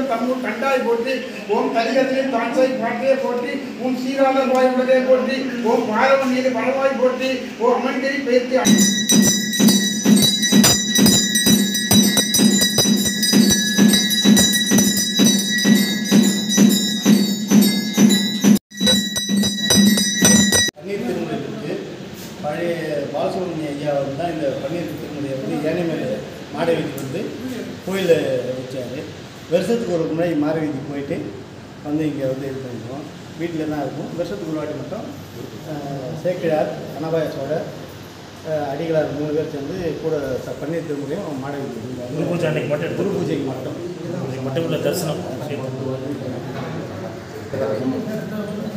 தம்மூர் கண்டாய் போற்றி ஓம் தலிகதிலே தான்சாய் பாட்டே போற்றி ஓம் சீராத வாய் உலகே போற்றி ஓம் பாரவன் மீது பலவாய் போற்றி ஓ அமன்கிரி பேத்தி பன்னீர் திருமுறைக்கு பழைய பாலசுப்ரமணிய ஐயா தான் இந்த பன்னீர் திருமுறையை வந்து யானை மேலே மாட வீதிக்கு வந்து கோயிலில் வச்சார் வருஷத்துக்கு ஒரு முறை மாட வீதிக்கு போயிட்டு வந்து இங்கே வந்து இது பண்ணிக்குவோம் வீட்டில் தான் இருக்கும் வருஷத்துக்கு ஒரு வாட்டி மட்டும் அஹ், சேக்கிழார் அனபாய சோழர் அஹ், அடிகளார் மூணு பேர் சேர்ந்து கூட ச- பன்னீர் திருமுறையும் மாட வீதி குரு பூஜை அன்னைக்கு மட்டும் குரு எடுத்து பூஜைக்கு மட்டும் இன்னைக்கு மட்டும் உள்ள தரிசனம் ஆமாம்